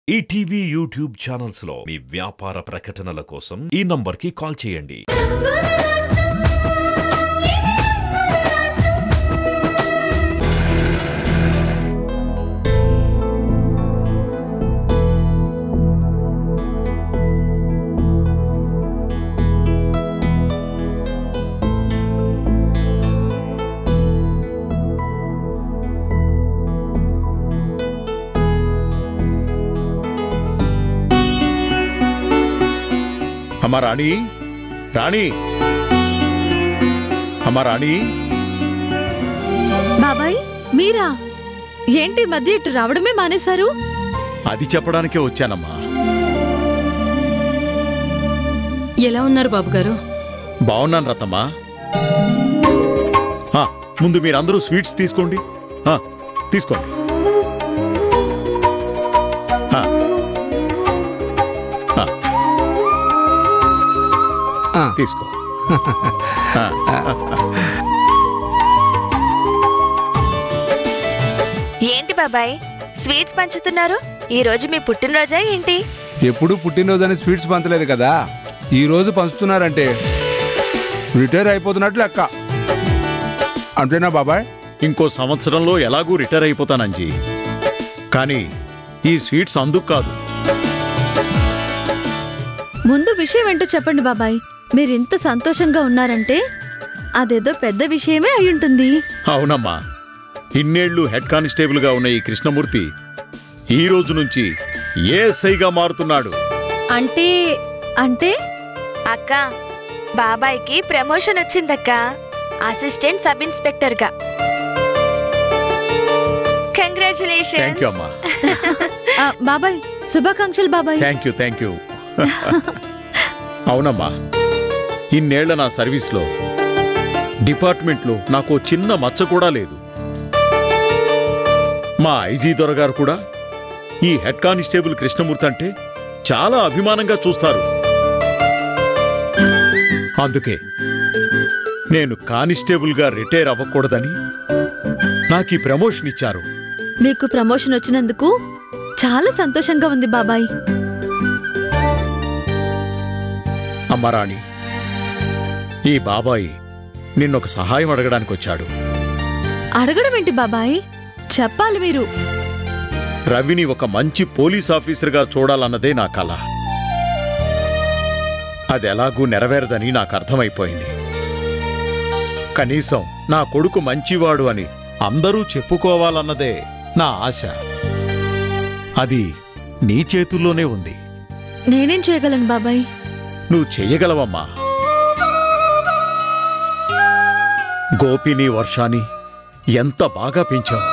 ETV YouTube channels లో మీ వ్యాపార ప్రకటనల కోసం ఈ నంబర్కి కాల్ చేయండి అమ్మా రాణి రాణి అమ్మా రాణి బాబాయ్ మీరా ఏంటి ఈ మధ్య ఇటు రావడమే మానేశారు అది చెప్పడానికే వచ్చానమ్మా ఎలా ఉన్నారు బాబు గారు బాగున్నాను రతమ్మా ఆ, ముందు మీరందరూ స్వీట్స్ తీసుకోండి ఆ, తీసుకోండి ఆ. ఆ. ఆ. తీసుకో ఆ, ఏంటి బాబాయ్ స్వీట్స్ పంచుతున్నారు ఈ రోజు మీ పుట్టినరోజా ఏంటి ఎప్పుడు పుట్టినరోజు అని స్వీట్స్ పంచలేదు కదా ఈ రోజు పంచుతున్నారంటే రిటైర్ అయిపోతున్నట్లు లెక్క అంతేనా బాబాయ్ ఇంకో సంవత్సరంలో ఎలాగూ రిటైర్ అయిపోతానంజీ కానీ ఈ స్వీట్స్ అందుకు కాదు ముందు విషయం ఏంటో చెప్పండి బాబాయ్ మీరు ఇంత సంతోషంగా ఉన్నారంటే అదేదో పెద్ద విషయమే అయ్యుంటుంది అవునమ్మా ఇన్నేళ్లు హెడ్ కానిస్టేబుల్గా ఉన్న ఈ కృష్ణమూర్తి ఈ రోజు నుంచి ఏఎస్ఐగా మారుతున్నాడు అంటే అంటే అక్క బాబాయ్కి ప్రమోషన్ వచ్చిందక్క అసిస్టెంట్ సబ్ ఇన్స్పెక్టర్ గా కంగ్రాచులేషన్ థ్యాంక్ యూ అమ్మా ఆ, బాబాయ్ శుభాకాంక్షలు బాబాయ్ థ్యాంక్ యూ థ్యాంక్ యూ అవునమ్మా ఇన్నేళ్ల నా సర్వీస్లో డిపార్ట్మెంట్లో నాకు ఓ చిన్న మచ్చ కూడా లేదు మా ఐజీ దొరగారు కూడా ఈ హెడ్ కానిస్టేబుల్ కృష్ణమూర్తి అంటే చాలా అభిమానంగా చూస్తారు అందుకే నేను కానిస్టేబుల్గా రిటైర్ అవ్వకూడదని నాకు ఈ ప్రమోషన్ ఇచ్చారు మీకు ప్రమోషన్ వచ్చినందుకు చాలా సంతోషంగా ఉంది బాబాయ్ అమ్మరాణి ఈ బాబాయి నిన్నొక సహాయం అడగడానికి వచ్చాడు అడగడం ఏంటి బాబాయ్ చెప్పాలి మీరు రవిని ఒక మంచి పోలీస్ ఆఫీసర్గా చూడాలన్నదే నా కల అది ఎలాగూ నెరవేరదని నాకు అర్థమైపోయింది కనీసం నా కొడుకు మంచివాడు అని అందరూ చెప్పుకోవాలన్నదే నా ఆశ అది నీ చేతుల్లోనే ఉంది నేనేం చేయగలను బాబాయ్ నువ్వు చెయ్యగలవమ్మా గోపిని వర్షాని ఎంత బాగా పెంచావు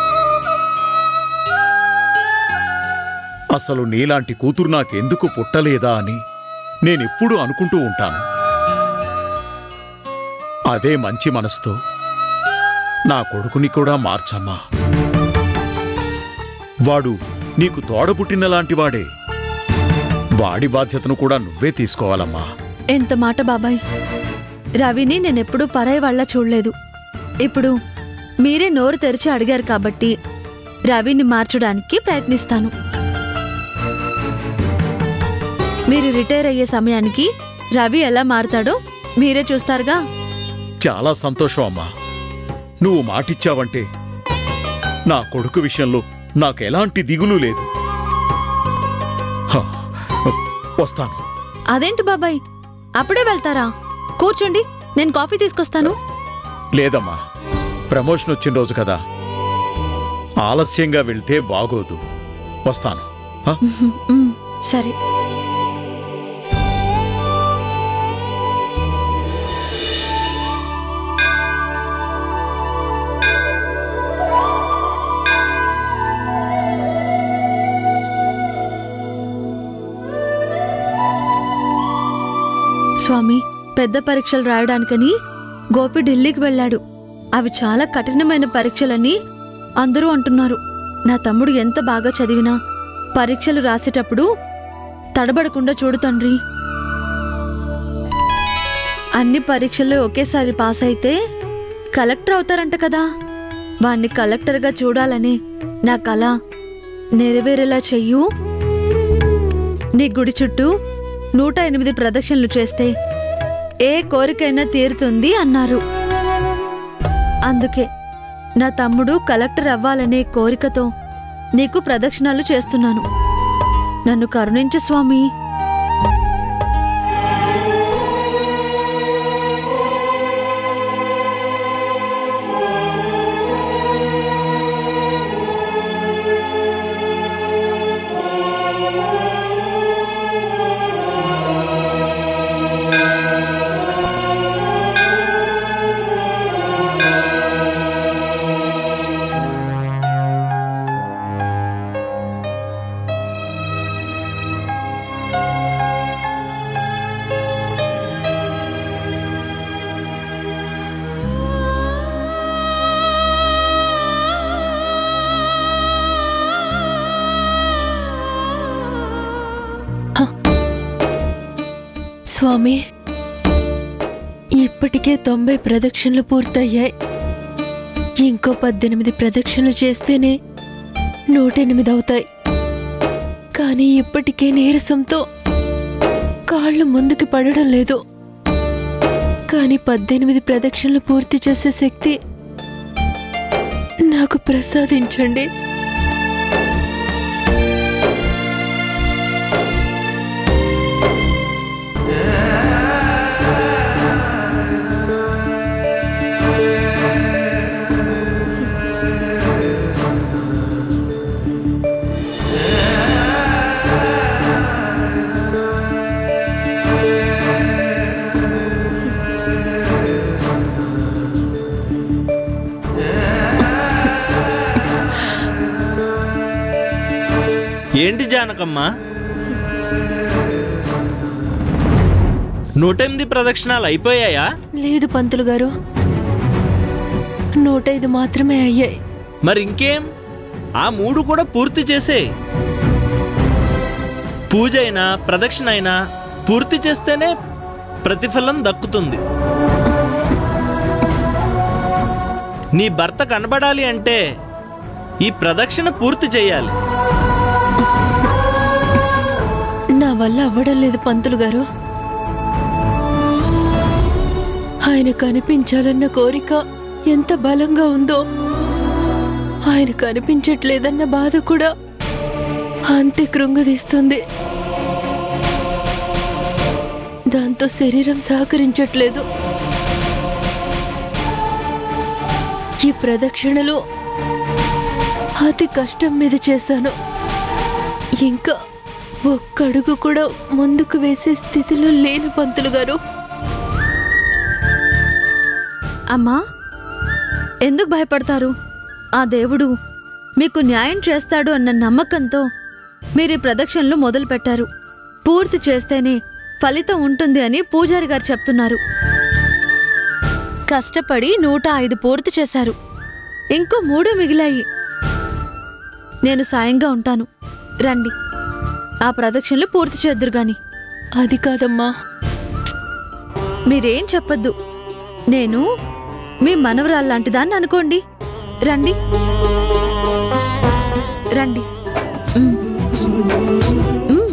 అసలు నీలాంటి కూతురు నాకెందుకు పుట్టలేదా అని నేనెప్పుడూ అనుకుంటూ ఉంటాను అదే మంచి మనసుతో నా కొడుకుని కూడా మార్చమ్మా వాడు నీకు తోడబుట్టిన లాంటివాడే వాడి బాధ్యతను కూడా నువ్వే తీసుకోవాలమ్మా ఎంత మాట బాబాయ్ రవిని నేనెప్పుడూ పరాయి వాళ్ళ చూడలేదు ఇప్పుడు మీరే నోరు తెరిచి అడిగారు కాబట్టి రవిని మార్చడానికి ప్రయత్నిస్తాను మీరు రిటైర్ అయ్యే సమయానికి రవి ఎలా మారుతాడో మీరే చూస్తారుగా చాలా సంతోషం అమ్మా నువ్వు మాటిచ్చావంటే నా కొడుకు విషయంలో నాకు ఎలాంటి దిగులు లేదు హ, వస్తాను అదేంటి బాబాయ్ అప్పుడే వెళ్తారా కూర్చోండి నేను కాఫీ తీసుకొస్తాను లేదమ్మా ప్రమోషన్ వచ్చిన రోజు కదా ఆలస్యంగా వెళ్తే బాగోదు వస్తాను హ? మ్, సరే స్వామి పెద్ద పరీక్షలు రాయడానికని గోపి ఢిల్లీకి వెళ్ళాడు అవి చాలా కఠినమైన పరీక్షలని అందరూ అంటున్నారు నా తమ్ముడు ఎంత బాగా చదివినా పరీక్షలు రాసేటప్పుడు తడబడకుండా చూడు తండ్రి అన్ని పరీక్షల్లో ఒకేసారి పాస్ అయితే కలెక్టర్ అవుతారంట కదా వాణ్ణి కలెక్టర్గా చూడాలని నా కళ నెరవేరేలా చెయ్యు నీ గుడి చుట్టూ నూట ఎనిమిది ప్రదక్షిణలు చేస్తే ఏ కోరికైనా తీరుతుంది అన్నారు అందుకే నా తమ్ముడు కలెక్టర్ అవ్వాలనే కోరికతో నీకు ప్రదక్షిణాలు చేస్తున్నాను నన్ను కరుణించు స్వామి స్వామి ఇప్పటికే తొంభై ప్రదక్షిణలు పూర్తయ్యాయి ఇంకో పద్దెనిమిది ప్రదక్షిణలు చేస్తేనే నూట ఎనిమిది అవుతాయి కానీ ఇప్పటికే నీరసంతో కాళ్ళు ముందుకు పడడం లేదు కానీ పద్దెనిమిది ప్రదక్షిణలు పూర్తి చేసే శక్తి నాకు ప్రసాదించండి ఏంటి జానకమ్మ నూటెనిమిది ప్రదక్షిణాలు అయిపోయాయా లేదు పంతులు గారు నూట ఐదు మాత్రమే అయ్యాయి మరి ఇంకేం ఆ మూడు కూడా పూర్తి చేసే పూజ అయినా ప్రదక్షిణ అయినా పూర్తి చేస్తేనే ప్రతిఫలం దక్కుతుంది నీ భర్త కనబడాలి అంటే ఈ ప్రదక్షిణ పూర్తి చేయాలి నా వల్ల అవ్వడం లేదు పంతులు గారు ఆయన కనిపించాలన్న కోరిక ఎంత బలంగా ఉందో ఆయన కనిపించట్లేదన్న బాధ కూడా అంతే కృంగదీస్తుంది దాంతో శరీరం సహకరించట్లేదు ఈ ప్రదక్షిణలు అతి కష్టం మీద చేశాను ఇంకా ఒక్కడుగు కూడా ముందుకు వేసే స్థితిలో లేని పంతులు గారు అమ్మా ఎందుకు భయపడతారు ఆ దేవుడు మీకు న్యాయం చేస్తాడు అన్న నమ్మకంతో మీరు ఈ ప్రదక్షిణలు మొదలుపెట్టారు పూర్తి చేస్తేనే ఫలితం ఉంటుంది అని పూజారి గారు చెప్తున్నారు కష్టపడి నూట ఐదు పూర్తి చేశారు ఇంకో మూడే మిగిలాయి నేను సాయంగా ఉంటాను రండి ఆ ప్రదక్షిణలు పూర్తి చేద్దురు గాని అది కాదమ్మా మీరేం చెప్పొద్దు నేను మీ మనవరాల్లాంటి దాన్ని అనుకోండి రండి రండి ఉమ్. ఉమ్.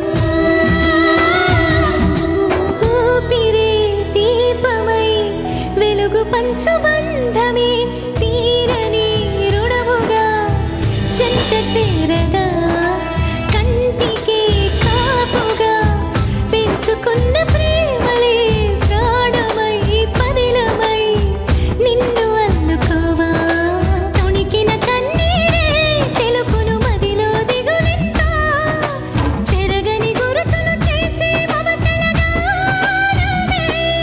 ఊపిరే దీపమై వెలుగు పంచుబంధమే తీరని రుణముగా చెంత చేరదా కంటికి కాపుగా పెంచుకున్న ప్రేమలే ప్రాణమై పదిలమై నిన్ను అల్లుకోవా తొణికిన కన్నీరే తెలుపును మదిలో దిగులెంత చెరగని గురుతులు చేసే మమతల గానమే.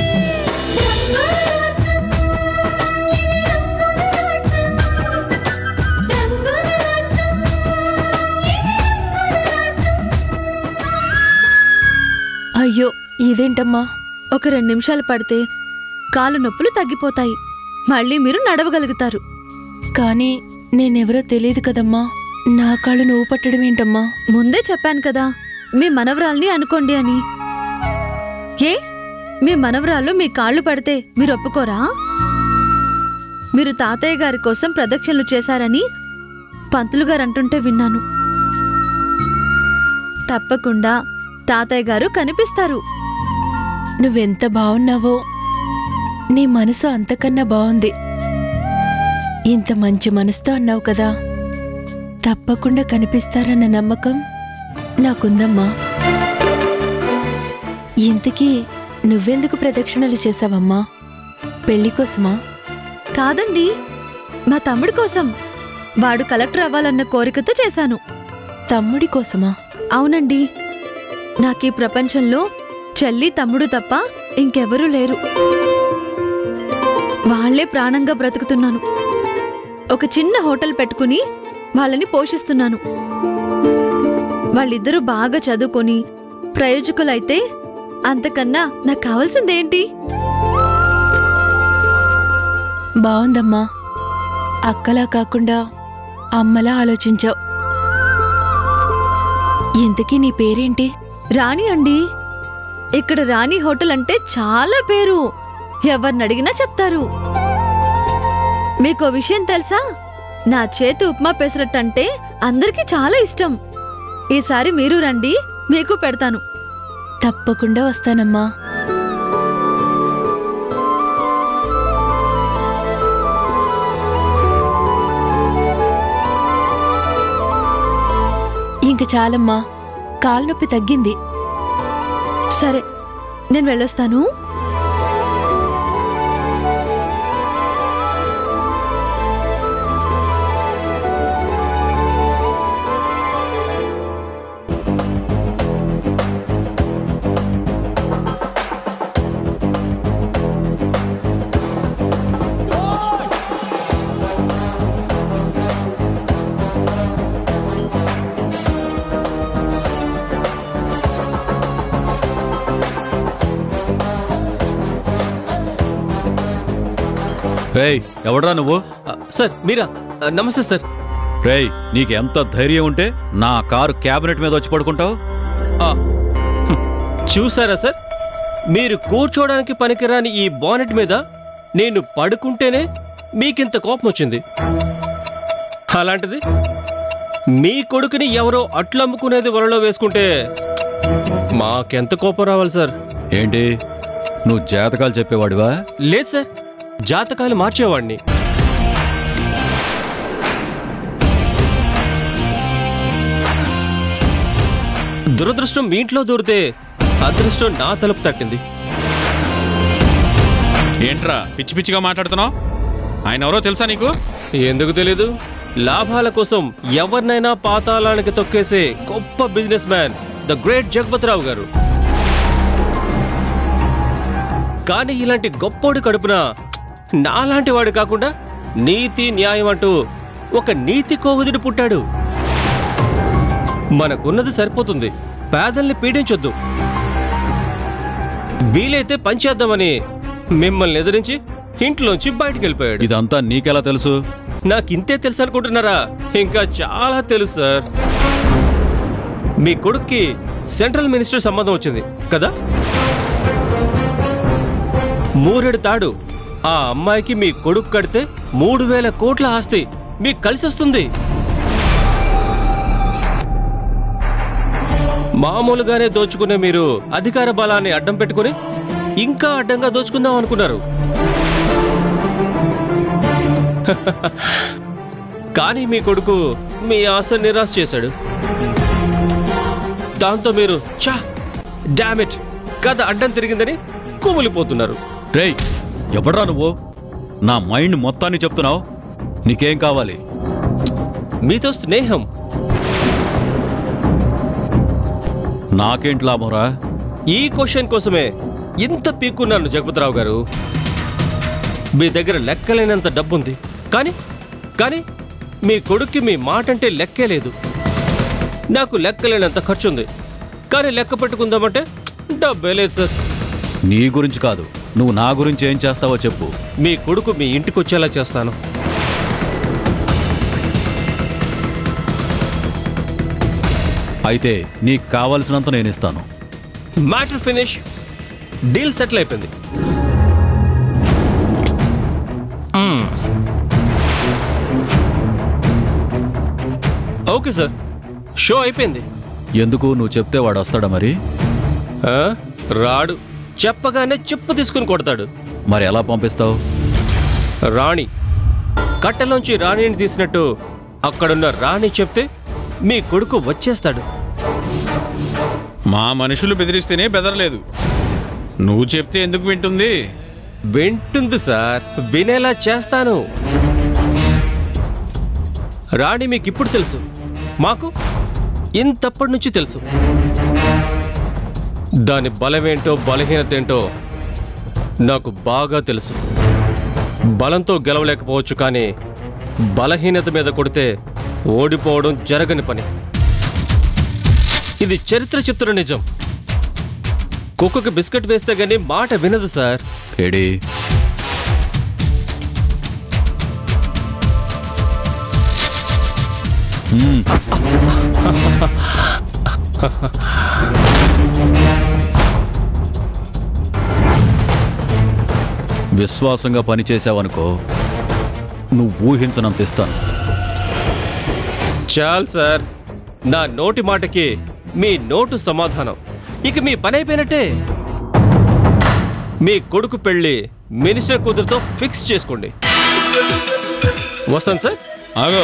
రంగుల రత్నం, ఇది రంగుల రత్నం. రంగుల రత్నం, ఇది రంగుల రత్నం. అయ్యో ఇదేంటమ్మా ఒక రెండు నిమిషాలు పడితే కాలు నొప్పులు తగ్గిపోతాయి మళ్ళీ మీరు నడవగలుగుతారు కానీ నేనెవరో తెలియదు కదమ్మా నా కాళ్ళు నువ్వు పట్టడం ఏంటమ్మా ముందే చెప్పాను కదా మీ మనవరాల్ని అనుకోండి అని ఏ మీ మనవరాలు మీ కాళ్ళు పడితే మీరు ఒప్పుకోరా మీరు తాతయ్య గారి కోసం ప్రదక్షిణలు చేశారని పంతులు గారు అంటుంటే విన్నాను తప్పకుండా తాతయ్య గారు కనిపిస్తారు నువ్వెంత బావున్నావో నీ మనసు అంతకన్నా బావుంది ఇంత మంచి మనసుతో అన్నావు కదా తప్పకుండా కనిపిస్తారన్న నమ్మకం నాకుందమ్మా ఇంతకీ నువ్వెందుకు ప్రదక్షిణలు చేశావమ్మా పెళ్లి కోసమా కాదండి మా తమ్ముడి కోసం వాడు కలెక్టర్ అవ్వాలన్న కోరికతో చేశాను తమ్ముడి కోసమా అవునండి నాకీ ప్రపంచంలో చెల్లి తమ్ముడు తప్ప ఇంకెవరూ లేరు వాళ్లే ప్రాణంగా బ్రతుకుతున్నాను ఒక చిన్న హోటల్ పెట్టుకుని వాళ్ళని పోషిస్తున్నాను వాళ్ళిద్దరూ బాగా చదువుకొని ప్రయోజకులైతే అంతకన్నా నాకు కావాల్సిందేంటి బావుందమ్మా అక్కలా కాకుండా అమ్మలా ఆలోచించావు ఇంతకీ నీ పేరేంటి రాణి అండి ఇక్కడ రాణి హోటల్ అంటే చాలా పేరు ఎవరిని అడిగినా చెప్తారు మీకో విషయం తెలుసా నా చేతి ఉప్మా పెసరట్టు అంటే అందరికీ చాలా ఇష్టం ఈసారి మీరు రండి మీకు పెడతాను తప్పకుండా వస్తానమ్మా ఇంక చాలమ్మా కాలు నొప్పి తగ్గింది సరే నేను వెళ్ళొస్తాను రేయ్ ఎవడ్రా నువ్వు సార్ మీరా ఆ, నమస్తే సార్ రేయ్ నీకెంత ధైర్యం ఉంటే నా కారు క్యాబినెట్ మీద వచ్చి పడుకుంటావు ఆ, హ్మ్. చూసారా సార్ మీరు కూర్చోవడానికి పనికిరాని ఈ బానెట్ మీద నేను పడుకుంటేనే మీకింత కోపం వచ్చింది అలాంటిది మీ కొడుకుని ఎవరో అట్లు అమ్ముకునేది వలలో వేసుకుంటే మాకెంత కోపం రావాలి సార్ ఏంటి నువ్వు జాతకాలు చెప్పేవాడివా లేదు సార్ జాతకాలు మార్చేవాడిని దురదృష్టం మీ ఇంట్లో దూరితే అదృష్టం నా తలుపు తట్టింది ఏంట్రా పిచ్చి పిచ్చిగా మాట్లాడుతున్నావు ఆయన ఎవరో తెలుసా నీకు ఎందుకు తెలీదు లాభాల కోసం ఎవరినైనా పాతాళానికి తొక్కేసే గొప్ప businessman the great Jagapathi Rao గారు కానీ ఇలాంటి గొప్పోడి కడుపున నాలాంటి వాడు కాకుండా నీతి న్యాయం అంటూ ఒక నీతి కోవిదుడు పుట్టాడు మనకున్నది సరిపోతుంది పేదల్ని పీడించొద్దు వీలైతే పనిచేద్దామని మిమ్మల్ని ఎదిరించి ఇంట్లోంచి బయటికి వెళ్ళిపోయాడు ఇదంతా నీకెలా తెలుసు నాకు ఇంతే తెలుసు అనుకుంటున్నారా ఇంకా చాలా తెలుసు సార్ మీ కొడుక్కి సెంట్రల్ మినిస్టర్ సంబంధం వచ్చింది కదా మూరెడు తాడు ఆ అమ్మాయికి మీ కొడుకు కడితే మూడు వేల కోట్ల ఆస్తి మీకు కలిసి వస్తుంది మామూలుగానే దోచుకునే మీరు అధికార బలాన్ని అడ్డం పెట్టుకుని ఇంకా అడ్డంగా దోచుకుందాం అనుకున్నారు కానీ మీ కొడుకు మీ ఆశ నిరాశ చేశాడు దాంతో మీరు చా డామిట్ కథ అడ్డం తిరిగిందని కుమిలిపోతున్నారు రేయ్ ఎవడ్రా నువ్వు నా మైండ్ మొత్తాన్ని చెప్తున్నావు నీకేం కావాలి మీతో స్నేహం నాకేంటి లాభంరా ఈ క్వశ్చన్ కోసమే ఇంత పీక్కున్నాను జగపతిరావు గారు మీ దగ్గర లెక్కలేనంత డబ్బుంది కానీ కానీ మీ కొడుక్కి మీ మాట అంటే లెక్కే లేదు నాకు లెక్కలేనంత ఖర్చు ఉంది కానీ లెక్క పెట్టుకుందామంటే డబ్బే లేదు సార్ నీ గురించి కాదు నువ్వు నా గురించి ఏం చేస్తావో చెప్పు మీ కొడుకు మీ ఇంటికి వచ్చేలా చేస్తాను అయితే నీకు కావలసినంత నేను ఇస్తాను మ్యాటర్ ఫినిష్ డీల్ సెటిల్ అయిపోయింది మ్మ్. ఓకే సార్ షో అయిపోయింది ఎందుకు నువ్వు చెప్తే వాడు వస్తాడా మరి ఆ? రాడు చెప్పగానే చెప్పు తీసుకుని కొడతాడు మరి ఎలా పంపిస్తావు రాణి కట్టెలోంచి రాణిని తీసినట్టు అక్కడున్న రాణి చెప్తే మీ కొడుకు వచ్చేస్తాడు మా మనుషులు బెదిరిస్తేనే బెదరలేదు నువ్వు చెప్తే ఎందుకు వింటుంది వింటుంది సార్ వినేలా చేస్తాను రాణి మీకు ఇప్పుడు తెలుసు మాకు ఇంతప్పటి నుంచి తెలుసు దాని బలమేంటో బలహీనత ఏంటో నాకు బాగా తెలుసు బలంతో గెలవలేకపోవచ్చు కానీ బలహీనత మీద కొడితే ఓడిపోవడం జరగని పని ఇది చరిత్ర చెప్తున్న నిజం కుక్కకి బిస్కెట్ వేస్తే గానీ మాట వినదు సార్ కేడి మ్మ్. విశ్వాసంగా పనిచేసావనుకో నువ్వు ఊహించనంత ఇస్తాను చాలు సార్ నా నోటి మాటకి మీ నోటు సమాధానం ఇక మీ పని అయిపోయినట్టే మీ కొడుకు పెళ్లి మినిస్టర్ కూతురుతో ఫిక్స్ చేసుకోండి వస్తాను సార్ ఆగో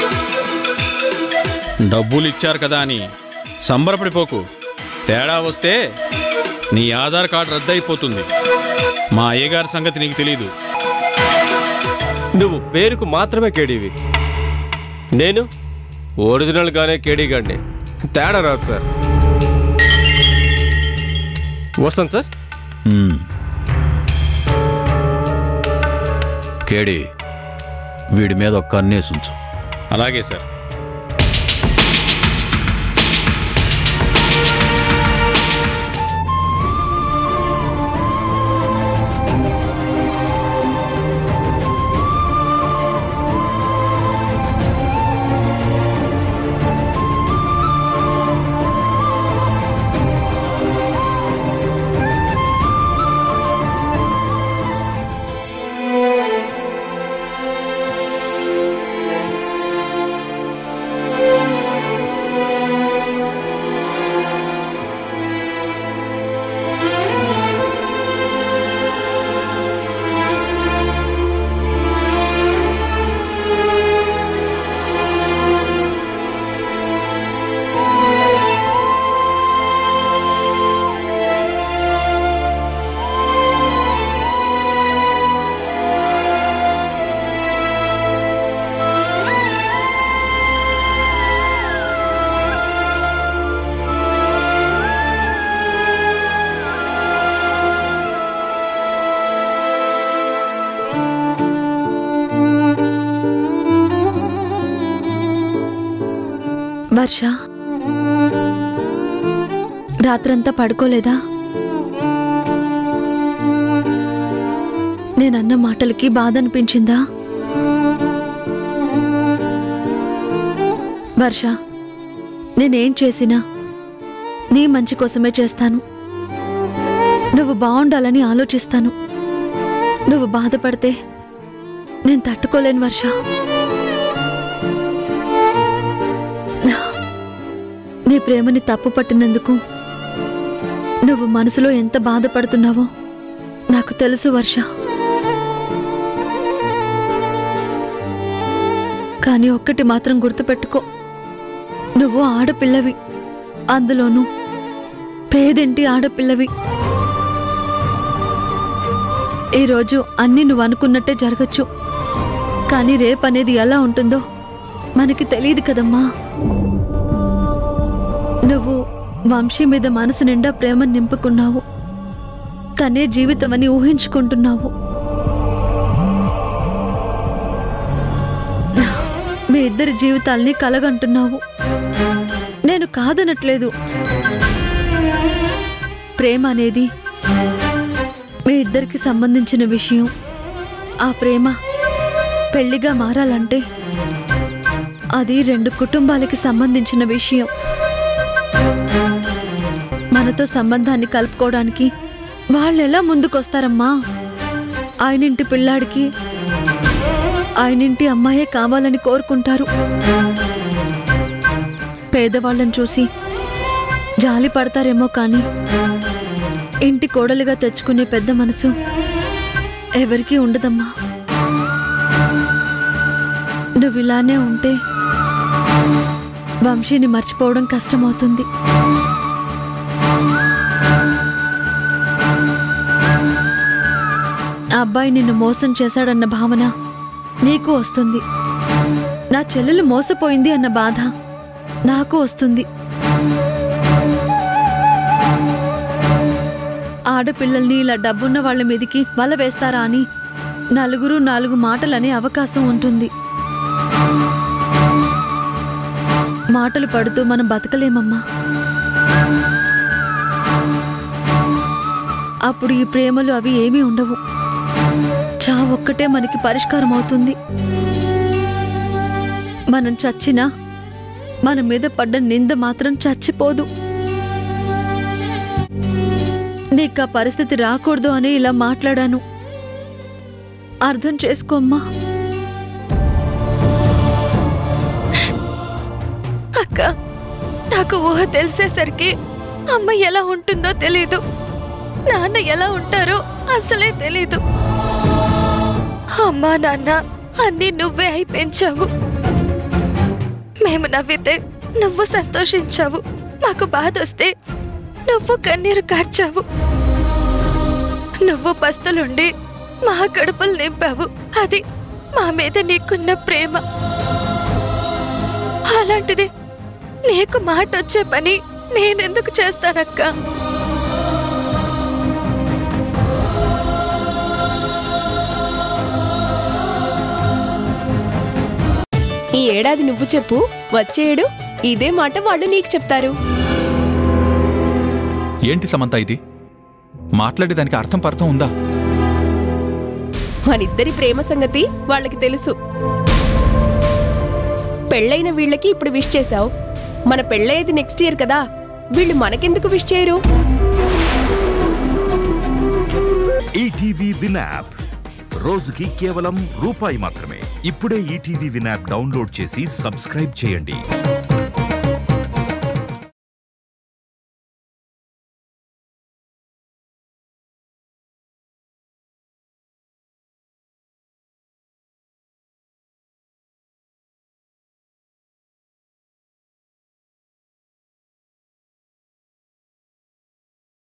డబ్బులు ఇచ్చారు కదా అని సంబరపడిపోకు తేడా వస్తే నీ ఆధార్ కార్డు రద్దయిపోతుంది మా అయ్యగారి సంగతి నీకు తెలీదు నువ్వు పేరుకు మాత్రమే కేడీవి నేను ఒరిజినల్గానే కేడీగాడిని తేడా రాదు సార్ వస్తాను సార్ మ్మ్. కేడి వీడి మీద ఒక కన్నేసుంచు అలాగే సార్ వర్ష రాత్రంతా పడుకోలేదా నేనన్న మాటలకి బాధ అనిపించిందా వర్ష నేనేం చేసినా నీ మంచి కోసమే చేస్తాను నువ్వు బాగుండాలని ఆలోచిస్తాను నువ్వు బాధపడితే నేను తట్టుకోలేను వర్ష నీ ప్రేమని తప్పు పట్టినందుకు నువ్వు మనసులో ఎంత బాధపడుతున్నావో నాకు తెలుసు వర్ష కానీ ఒక్కటి మాత్రం గుర్తుపెట్టుకో నువ్వు ఆడపిల్లవి అందులోనూ పేదింటి ఆడపిల్లవి ఈరోజు అన్నీ నువ్వు అనుకున్నట్టే జరగచ్చు కానీ రేపనేది ఎలా ఉంటుందో మనకి తెలియదు కదమ్మా నువ్వు వంశీ మీద మనసు నిండా ప్రేమ నింపుకున్నావు తనే జీవితమని ఊహించుకుంటున్నావు మీ ఇద్దరి జీవితాల్ని కలగంటున్నావు నేను కాదనట్లేదు ప్రేమ అనేది మీ ఇద్దరికి సంబంధించిన విషయం ఆ ప్రేమ పెళ్లిగా మారాలంటే అది రెండు కుటుంబాలకి సంబంధించిన విషయం మనతో సంబంధాన్ని కలుపుకోవడానికి వాళ్ళు ఎలా ముందుకొస్తారమ్మా ఆయనింటి పిల్లాడికి ఆయనింటి అమ్మాయే కావాలని కోరుకుంటారు పేదవాళ్ళని చూసి జాలి పడతారేమో కానీ ఇంటి కోడలిగా తెచ్చుకునే పెద్ద మనసు ఎవరికీ ఉండదమ్మా నువ్వు ఇలానే ఉంటే వంశీని మర్చిపోవడం కష్టమవుతుంది ఆ అబ్బాయి నిన్ను మోసం చేశాడన్న భావన నీకు వస్తుంది నా చెల్లెలు మోసపోయింది అన్న బాధ నాకు వస్తుంది ఆడపిల్లల్ని ఇలా డబ్బున్న వాళ్ళ మీదికి వల వేస్తారా అని నలుగురు నాలుగు మాటలనే అవకాశం ఉంటుంది మాటలు పడుతూ మనం బతకలేమమ్మా అప్పుడు ఈ ప్రేమలు అవి ఏమీ ఉండవు చా ఒక్కటే మనకి పరిష్కారం అవుతుంది మనం చచ్చినా మన మీద పడ్డ నింద మాత్రం చచ్చిపోదు నీకు ఆ పరిస్థితి రాకూడదు అని ఇలా మాట్లాడాను అర్థం చేసుకోమ్మా అక్క నాకు ఊహ తెలిసేసరికి అమ్మ ఎలా ఉంటుందో తెలీదు నాన్న ఎలా ఉంటారో అసలే తెలీదు అమ్మా నాన్న అన్నీ నువ్వే అయి పెంచావు మేము నవ్వితే నువ్వు సంతోషించావు మాకు బాధ వస్తే నువ్వు కన్నీరు కార్చావు నువ్వు పస్తులుండి మా కడుపులు నింపావు అది మా మీద నీకున్న ప్రేమ అలాంటిది నీకు మాట వచ్చే పని నేనెందుకు చేస్తానక్క ఈ ఏడాది నువ్వు చెప్పు వచ్చే ఏడు ఇదే మాట వాళ్ళు నీకు చెప్తారు ఏంటి సమంత ఇది మాట్లాడేదానికి అర్థం పర్థం ఉందా మనిద్దరి ప్రేమ సంగతి వాళ్ళకి తెలుసు పెళ్ళైన వీళ్ళకి ఇప్పుడు విష్ చేశావు మన పెళ్ళయ్యేది నెక్స్ట్ ఇయర్ కదా వీళ్ళు మనకెందుకు విష్ చేయరు ఈటీవీ విన్ యాప్ రోజుకి కేవలం రూపాయి మాత్రమే ఇప్పుడే ఈటీవీ విన్ యాప్ డౌన్లోడ్ చేసి సబ్స్క్రైబ్ చేయండి